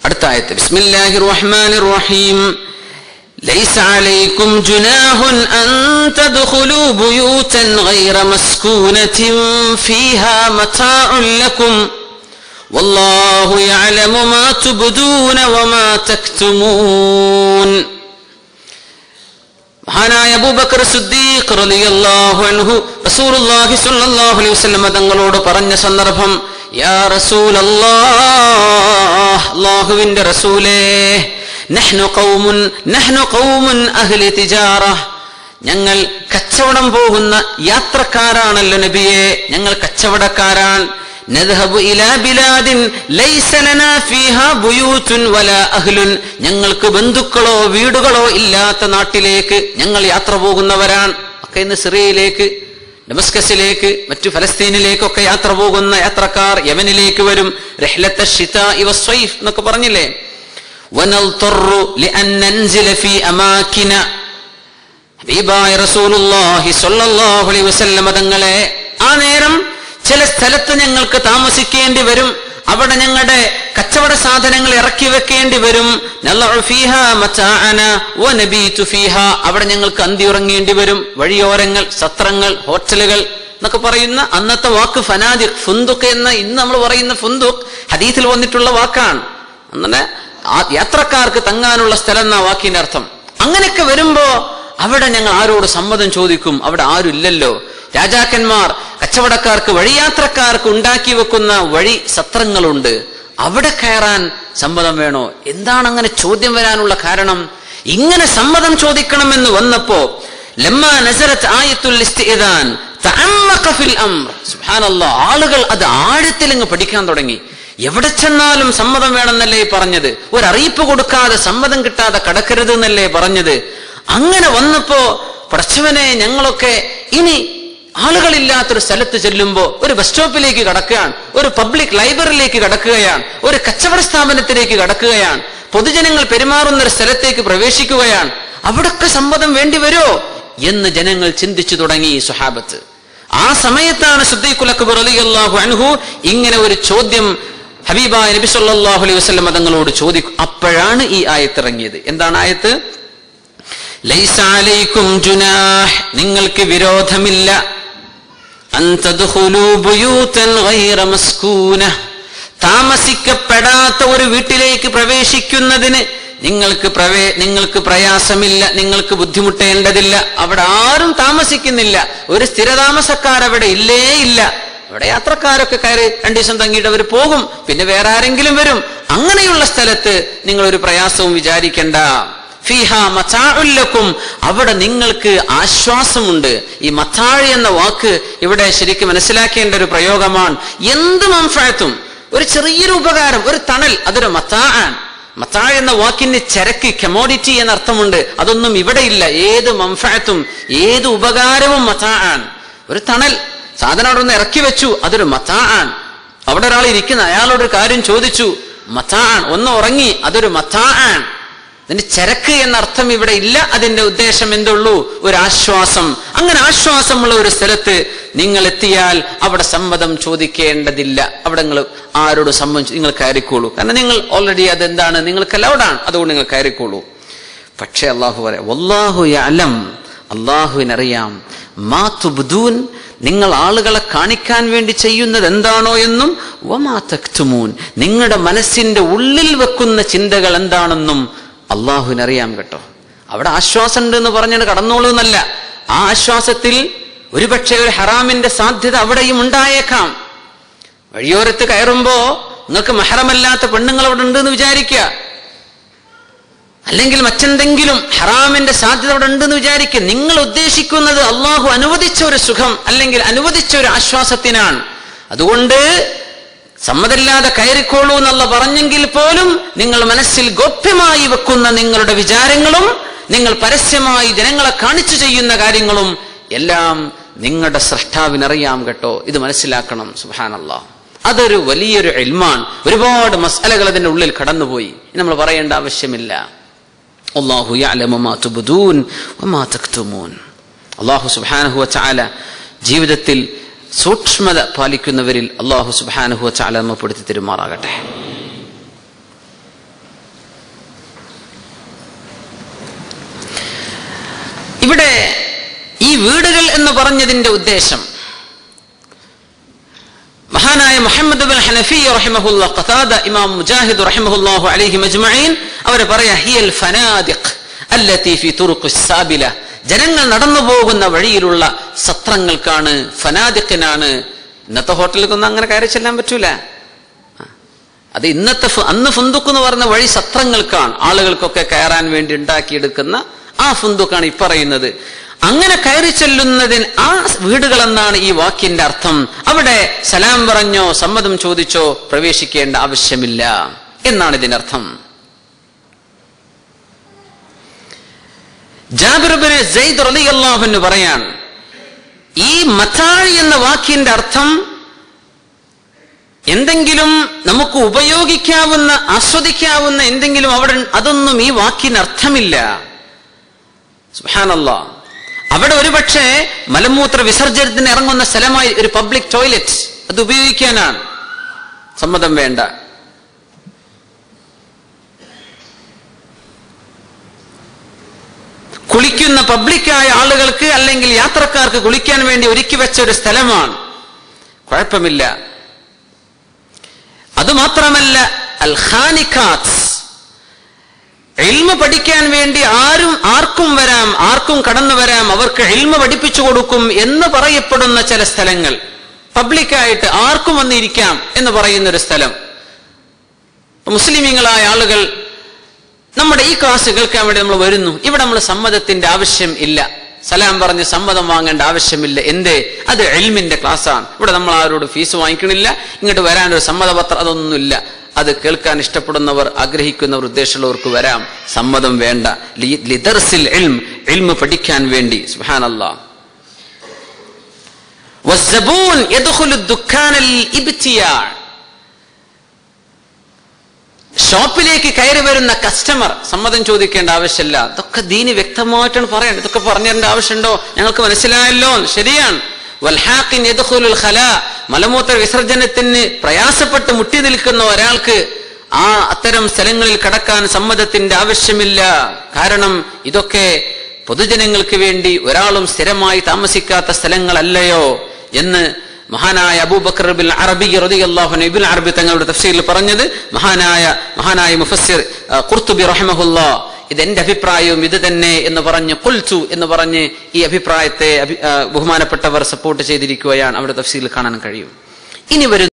അടുത്ത ആയത്ത് ബിസ്മില്ലാഹിർ റഹ്മാനിർ റഹീം ليس عليكم جناح أن تدخلوا بيوتا غير مسكونة فيها متاع لكم والله يعلم ما تبدون وما تكتمون മഹാനായ അബൂബക്കർ സിദ്ദീഖ് റളിയല്ലാഹു അൻഹു റസൂലുള്ളാഹി സ്വല്ലല്ലാഹു അലൈഹി വസല്ലം തങ്ങളോട് പറഞ്ഞ സന്ദർഭം യാ റസൂലല്ലാഹ് അല്ലാഹുവിന്റെ റസൂലേ നഹ്നു ഖൗമുൻ നഹ്നു ഖൗമുൻ അഹ്ലി തിജാറ ഞങ്ങൾ കച്ചവടം പോകുന്ന യാത്രക്കാരാണല്ലോ നബിയെ ഞങ്ങൾ കച്ചവടക്കാരാൻ نذهب إلى بلاد ليس لنا فيها بيوت ولا أهل ഞങ്ങൾക്ക് ബന്ധുക്കളോ വീടുകളോ ഇല്ലാത്ത നാട്ടിലേക്ക് ഞങ്ങൾ യാത്ര പോകുന്നവരാണ് ഒക്കെ ഇന്ന് സിറിയയിലേക്ക് ഡമസ്കസിലേക്ക് മറ്റു ഫലസ്തീനിലേക്കൊക്കെ യാത്ര പോകുന്ന യാത്രക്കാർ യമനിലേക്ക് വരും റഹ്ലത്ത ഷിത ഇവ സ്വൈഫ് എന്നൊക്കെ പറഞ്ഞില്ലേ ونضطر لأن ننزل في أماكن ഹബീബായ റസൂലുള്ളാഹി സ്വല്ലല്ലാഹു അലൈഹി വസല്ലമ തങ്ങളെ ആ നേരം ചില സ്ഥലത്ത് ഞങ്ങൾക്ക് താമസിക്കേണ്ടി വരും അവിടെ ഞങ്ങളുടെ കച്ചവട സാധനങ്ങൾ ഇറക്കി വെക്കേണ്ടി വരും നല്ലഉ ഫീഹാ മതാഅന വനബീതു ഫീഹാ അവിടെ ഞങ്ങൾക്ക് അന്തി ഉറങ്ങേണ്ടി വരും വഴിയോരങ്ങൾ സത്രങ്ങൾ ഹോട്ടലുകൾ എന്നൊക്കെ പറയുന്ന അന്നത്തെ വാക്ക് ഫനാദിഖ് ഫുന്ദുഖ് എന്ന ഇന്ന് നമ്മൾ പറയുന്ന ഫുന്ദുഖ് ഹദീസിൽ വന്നിട്ടുള്ള വാക്കാണ് അങ്ങനെ ആ യാത്രക്കാർക്ക് തങ്ങാനുള്ള സ്ഥലം എന്ന വാക്കിന്റെ അർത്ഥം അങ്ങനെയൊക്കെ വരുമ്പോ അവിടെ ഞങ്ങൾ ആരോട് സമ്മതം ചോദിക്കും അവിടെ ആരും ഇല്ലല്ലോ രാജാക്കന്മാർ കച്ചവടക്കാർക്ക് വഴിയാത്രക്കാർക്ക് ഉണ്ടാക്കി വെക്കുന്ന വഴി സത്രങ്ങളുണ്ട് അവിടെ കയറാൻ സമ്മതം വേണോ എന്താണ് അങ്ങനെ ചോദ്യം വരാനുള്ള കാരണം ഇങ്ങനെ സമ്മതം ചോദിക്കണമെന്ന് വന്നപ്പോ ലമ്മ നസറത്ത് ആയത്തുൽ ഇസ്തിഇദാൻ തഅമ്മഖ ഫിൽ അംർ സുബ്ഹാനല്ലാഹ് ആളുകൾ അത് ആഴത്തിൽ അങ്ങ് പഠിക്കാൻ തുടങ്ങി എവിടെ ചെന്നാലും സമ്മതം വേണമെന്നല്ലേ പറഞ്ഞത് ഒരറിയിപ്പ് കൊടുക്കാതെ സമ്മതം കിട്ടാതെ കടക്കരുത് എന്നല്ലേ പറഞ്ഞത് അങ്ങനെ വന്നപ്പോ പ്രച്ചവനെ ഞങ്ങളൊക്കെ ഇനി ആളുകളില്ലാത്തൊരു സ്ഥലത്ത് ചെല്ലുമ്പോ ഒരു ബസ് സ്റ്റോപ്പിലേക്ക് കടക്കുകയാണ് ഒരു പബ്ലിക് ലൈബ്രറിയിലേക്ക് കടക്കുകയാണ് ഒരു കച്ചവട സ്ഥാപനത്തിലേക്ക് കടക്കുകയാണ് പൊതുജനങ്ങൾ പെരുമാറുന്ന ഒരു സ്ഥലത്തേക്ക് പ്രവേശിക്കുകയാണ് അവിടൊക്കെ സമ്മതം വേണ്ടി വരുമോ എന്ന് ജനങ്ങൾ ചിന്തിച്ചു തുടങ്ങി ഈ സുഹാബത്ത് ആ സമയത്താണ് സുദ്ദീഖുലക്ബർ റളിയല്ലാഹു അൻഹു ഇങ്ങനെ ഒരു ചോദ്യം ഹബീബായ നബി സല്ലല്ലാഹു അലൈഹി വസല്ലം തങ്ങളോട് ചോദിക്കും അപ്പോഴാണ് ഈ ആയത്ത് ഇറങ്ങിയത് എന്താണ് ആയത്ത് ലൈസ അലൈക്കും ജുനാഹ് നിങ്ങൾക്ക് വിരോധമില്ല അൻ തദ്ഖുലൂ ബുയൂതൻ ഗൈറ മസ്കൂന താമസിക്കപ്പെടാത്ത ഒരു വീട്ടിലേക്ക് പ്രവേശിക്കുന്നതിന് നിങ്ങൾക്ക് പ്രവേ നിങ്ങൾക്ക് പ്രയാസമില്ല നിങ്ങൾക്ക് ബുദ്ധിമുട്ടേണ്ടതില്ല അവിടെ ആരും താമസിക്കുന്നില്ല ഒരു സ്ഥിരതാമസക്കാർ അവിടെ ഇല്ലേ ഇല്ല അവിടെ യാത്രക്കാരൊക്കെ കയറി രണ്ടു ദിവസം തങ്ങിയിട്ട് അവർ പോകും പിന്നെ വേറെ ആരെങ്കിലും വരും അങ്ങനെയുള്ള സ്ഥലത്ത് നിങ്ങൾ ഒരു പ്രയാസവും വിചാരിക്കണ്ട ഫിഹ മത്താഉല്ലക്കും അവിടെ നിങ്ങൾക്ക് ആശ്വാസമുണ്ട് ഈ മത്താഴ് എന്ന വാക്ക് ഇവിടെ ശരിക്കും മനസ്സിലാക്കേണ്ട ഒരു പ്രയോഗമാണ് എന്ത് മംഫഴത്തും ഒരു ചെറിയൊരു ഉപകാരം ഒരു തണൽ അതൊരു മത്താആൻ മത്താഴ് എന്ന വാക്കിന് ചരക്ക് കമോഡിറ്റി എന്ന അർത്ഥമുണ്ട് അതൊന്നും ഇവിടെ ഇല്ല ഏത് മംഫഴത്തും ഏത് ഉപകാരവും മത്താആൻ ഒരു തണൽ സാധനം അവിടെ ഒന്ന് ഇറക്കി വെച്ചു അതൊരു മത്താആൻ അവിടെ ഒരാൾ ഇരിക്കുന്ന അയാളോട് കാര്യം ചോദിച്ചു മത്താആൻ ഒന്ന് ഉറങ്ങി അതൊരു മത്താആൻ അതിന്റെ ചരക്ക് എന്ന അർത്ഥം ഇവിടെ ഇല്ല അതിന്റെ ഉദ്ദേശം എന്തുള്ളൂ ഒരു ആശ്വാസം അങ്ങനെ ആശ്വാസമുള്ള ഒരു സ്ഥലത്ത് നിങ്ങൾ എത്തിയാൽ അവിടെ സമ്മതം ചോദിക്കേണ്ടതില്ല അവിടെ നിങ്ങൾ ആരോട് സമ്മതം നിങ്ങൾ കയറിക്കോളൂ കാരണം നിങ്ങൾ ഓൾറെഡി അതെന്താണ് നിങ്ങൾക്ക് അലൗഡാണ് അതുകൊണ്ട് നിങ്ങൾ കയറിക്കോളൂ പക്ഷേ അള്ളാഹു പറയാം വല്ലാഹു അലം അള്ളാഹുവിനറിയാം മാ തുബ്ദൂൻ നിങ്ങൾ ആളുകളെ കാണിക്കാൻ വേണ്ടി ചെയ്യുന്നത് എന്താണോ എന്നും വമാ തക്തുമൂൻ നിങ്ങളുടെ മനസ്സിന്റെ ഉള്ളിൽ വെക്കുന്ന ചിന്തകൾ എന്താണെന്നും അള്ളാഹുവിനറിയാം കേട്ടോ അവിടെ ആശ്വാസം ഉണ്ട് എന്ന് പറഞ്ഞത് കടന്നോളൂ എന്നല്ല ആ ആശ്വാസത്തിൽ ഒരുപക്ഷെ ഒരു ഹറാമിന്റെ സാധ്യത അവിടെയും ഉണ്ടായേക്കാം വഴിയോരത്ത് കയറുമ്പോ നിങ്ങൾക്ക് മഹറമല്ലാത്ത പെണ്ണുങ്ങൾ അവിടെ ഉണ്ട് എന്ന് വിചാരിക്കുക അല്ലെങ്കിൽ മറ്റെന്തെങ്കിലും ഹറാമിന്റെ സാധ്യത അവിടെ ഉണ്ടെന്ന് വിചാരിക്കുക നിങ്ങൾ ഉദ്ദേശിക്കുന്നത് അള്ളാഹു അനുവദിച്ച ഒരു സുഖം അല്ലെങ്കിൽ അനുവദിച്ച ഒരു ആശ്വാസത്തിനാണ് അതുകൊണ്ട് സമ്മതമില്ലാതെ കയറിക്കോളൂ എന്നുള്ള പറഞ്ഞെങ്കിൽ പോലും നിങ്ങൾ മനസ്സിൽ ഗോപ്യമായി വെക്കുന്ന നിങ്ങളുടെ വിചാരങ്ങളും നിങ്ങൾ പരസ്യമായി ജനങ്ങളെ കാണിച്ചു ചെയ്യുന്ന കാര്യങ്ങളും എല്ലാം നിങ്ങളുടെ സൃഷ്ടാവിനറിയാം കേട്ടോ ഇത് മനസ്സിലാക്കണം സുഹാനല്ല അതൊരു വലിയൊരു എൽമാൻ ഒരുപാട് മസാലകൾ അതിന്റെ ഉള്ളിൽ കടന്നുപോയി നമ്മൾ പറയേണ്ട ആവശ്യമില്ല അള്ളാഹു അള്ളാഹു സുബാനഹു ചാല ജീവിതത്തിൽ സൂക്ഷ്മത പാലിക്കുന്നവരിൽ അള്ളാഹു സുബാനഹു ചാല നമ്മപ്പെടുത്തി തെരുമാറാകട്ടെ വീടുകൾ എന്ന് പറഞ്ഞതിന്റെ ഉദ്ദേശം മഹാനായ മുഹമ്മദ് ബിൻ ഹനഫി റഹിമഹുല്ല ഖതാദ ഇമാം മുജാഹിദ് റഹിമഹുല്ലാഹു അലൈഹി മജ്മഈൻ അവർ പറയാ ഹിയൽ ഫനാദിഖ് അല്ലതി ഫി തുറുഖ് സാബില ജനങ്ങൾ നടന്നു പോകുന്ന വഴിയിലുള്ള സത്രങ്ങൾക്കാണ് ഫനാദിഖിനാണ് ഇന്നത്തെ ഹോട്ടലിലേക്കൊന്നും അങ്ങനെ കയറി ചെല്ലാൻ പറ്റൂല അത് ഇന്നത്തെ ഫു- അന്ന് ഫുന്തുക്ക് എന്ന് പറഞ്ഞ വഴി സത്രങ്ങൾക്കാണ് ആളുകൾക്കൊക്കെ കയറാൻ വേണ്ടി ഉണ്ടാക്കിയെടുക്കുന്ന ആ ഫുന്തുക്കാണ് ഈ പറയുന്നത് അങ്ങനെ കയറി ചെല്ലുന്നതിന് ആ വീടുകൾ എന്നാണ് ഈ വാക്കിന്റെ അർത്ഥം അവിടെ സലാം പറഞ്ഞോ സമ്മതം ചോദിച്ചോ പ്രവേശിക്കേണ്ട ആവശ്യമില്ല എന്നാണ് ഇതിന്റെ അർത്ഥം ജാബിറുബിന് സെയ്ദ് റളിയല്ലാഹു പറയാൻ ഈ മത്താഴി എന്ന വാക്കിന്റെ അർത്ഥം എന്തെങ്കിലും നമുക്ക് ഉപയോഗിക്കാവുന്ന ആസ്വദിക്കാവുന്ന എന്തെങ്കിലും അവിടെ അതൊന്നും ഈ വാക്കിന് അർത്ഥമില്ല സുബ്ഹാനല്ലാ അവിടെ ഒരുപക്ഷെ മലമൂത്ര വിസർജനത്തിന് ഇറങ്ങുന്ന സ്ഥലമായി ഒരു പബ്ലിക് ടോയ്ലറ്റ് അത് ഉപയോഗിക്കാനാണ് സമ്മതം വേണ്ട കുളിക്കുന്ന പബ്ലിക്കായ ആളുകൾക്ക് അല്ലെങ്കിൽ യാത്രക്കാർക്ക് കുളിക്കാൻ വേണ്ടി ഒരുക്കി വെച്ച ഒരു സ്ഥലമാണ് കുഴപ്പമില്ല അതുമാത്രമല്ല അൽ ഖാനിഖാത്ത് ഇൽമ പഠിക്കാൻ വേണ്ടി ആരും ആർക്കും വരാം ആർക്കും കടന്നു വരാം അവർക്ക് ഇൽമ പഠിപ്പിച്ചു കൊടുക്കും എന്ന് പറയപ്പെടുന്ന ചില സ്ഥലങ്ങൾ പബ്ലിക്കായിട്ട് ആർക്കും വന്നിരിക്കാം എന്ന് പറയുന്ന ഒരു സ്ഥലം മുസ്ലിമീങ്ങളായ ആളുകൾ നമ്മുടെ ഈ ക്ലാസ് കേൾക്കാൻ വേണ്ടി നമ്മൾ വരുന്നു ഇവിടെ നമ്മൾ സമ്മതത്തിന്റെ ആവശ്യം ഇല്ല സലാം പറഞ്ഞ് സമ്മതം വാങ്ങേണ്ട ആവശ്യമില്ല എന്തേ അത് എൽമിന്റെ ക്ലാസ്സാണ് ഇവിടെ നമ്മൾ ആരോട് ഫീസ് വാങ്ങിക്കണില്ല ഇങ്ങോട്ട് വരാനൊരു സമ്മതപത്രം അതൊന്നുമില്ല അത് കേൾക്കാൻ ഇഷ്ടപ്പെടുന്നവർ ആഗ്രഹിക്കുന്നവർ ഉദ്ദേശമുള്ളവർക്ക് വരാം സമ്മതം വേണ്ട ലി- ലിദർസിൽ ഇൽം ഇൽമ പഠിക്കാൻ വേണ്ടി സുബ്ഹാനല്ലാ والزبون يدخل الدكان للابتياع ഷോപ്പിലേക്ക് കയറി വരുന്ന കസ്റ്റമർ സമ്മതം ചോദിക്കേണ്ട ആവശ്യമില്ല ഇതൊക്കെ ദീനി വ്യക്തമായിട്ടാണ് പറയേണ്ടത് ഇതൊക്കെ പറഞ്ഞു തരേണ്ട ആവശ്യമുണ്ടോ ഞങ്ങൾക്ക് മനസ്സിലായല്ലോ ശരിയാണ് വൽഹാഖിൻ യദ്ഖുലുൽ ഖലാ മലമൂത്ര വിസർജനത്തിന് പ്രയാസപ്പെട്ട് മുട്ടി നിൽക്കുന്ന ഒരാൾക്ക് ആ അത്തരം സ്ഥലങ്ങളിൽ കടക്കാൻ സമ്മതത്തിന്റെ ആവശ്യമില്ല കാരണം ഇതൊക്കെ പൊതുജനങ്ങൾക്ക് വേണ്ടി ഒരാളും സ്ഥിരമായി താമസിക്കാത്ത സ്ഥലങ്ങളല്ലയോ എന്ന് മഹാനായ അബൂബക്കർ ബിൻ അറബി റളിയല്ലാഹു അൻഹു ഇബ്നു അറബി തങ്ങളുടെ തഫ്സീറിൽ പറഞ്ഞത് മഹാനായ മഹാനായ മുഫസ്സിർ ആ, ഖുർത്തുബി റഹിമഹുല്ലാ ഇത് എന്റെ അഭിപ്രായവും ഇത് തന്നെ എന്ന് പറഞ്ഞ് കുൽച്ചു എന്ന് പറഞ്ഞ് ഈ അഭിപ്രായത്തെ അഭി- ആ, ബഹുമാനപ്പെട്ടവർ സപ്പോർട്ട് ചെയ്തിരിക്കുകയാണ് അവിടെ തഫ്സീലിൽ കാണാൻ കഴിയും ഇനി വരുന്നു